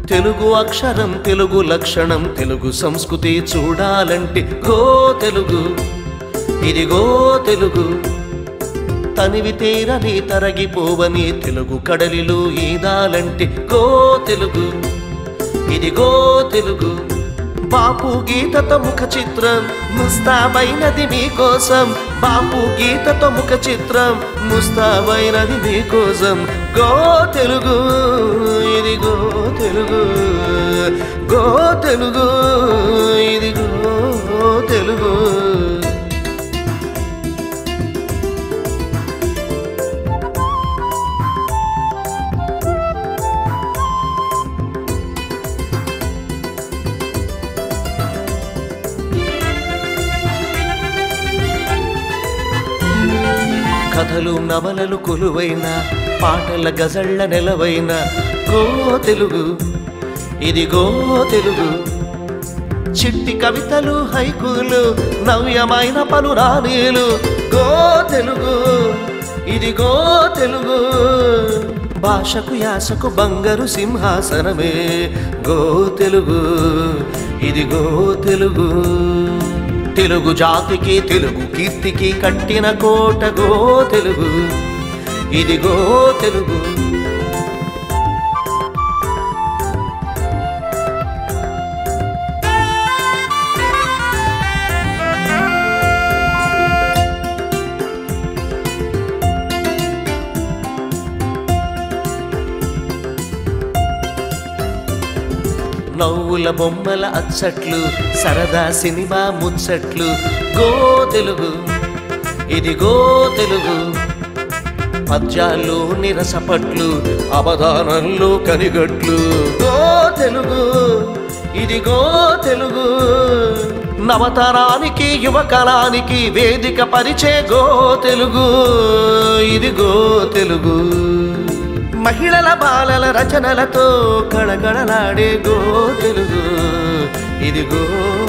తెలుగు అక్షరం తెలుగు లక్షణం తెలుగు సంస్కృతి చూడాలంటే గో తెలుగు ఇదిగో తెలుగు తనివి తీరని తరగిపోవని తెలుగు కడలిలో ఈదాలంటే గో తెలుగు ఇదిగో తెలుగు బాపు గీతతో ముఖ చిత్రం ముస్తాబైనది మీకోసం బాపు గీతతో ముఖ చిత్రం ముస్తాబైనది మీకోసం గో తెలుగు ఇదిగో తెలుగు గో తెలుగు ఇదిగో తెలుగు కథలు నవలలు కొలువైన పాటల గజళ్ళ నెలవైన గో తెలుగు ఇదిగో తెలుగు చిట్టి కవితలు హైకులు నవ్యమైన పలు రాణీలు గో తెలుగు ఇదిగో తెలుగు భాషకు యాసకు బంగారు సింహాసనమే గో తెలుగు ఇదిగో తెలుగు తెలుగు జాతికి తెలుగు కీర్తికి కట్టిన కోట గో తెలుగు ఇదిగో తెలుగు నవ్వుల బొమ్మల అచ్చట్లు సరదా సినిమా ముచ్చట్లు గో తెలుగు ఇదిగో తెలుగు పద్యాల్లో నిరసపట్లు అవధానంలో కనిగట్లు గో తెలుగు ఇదిగో తెలుగు నవతరానికి యువకరానికి వేదిక పరిచే గో తెలుగు ఇదిగో తెలుగు మహిళల బాలల రచనలతో కళకళలాడే గో తెలుగు ఇదిగో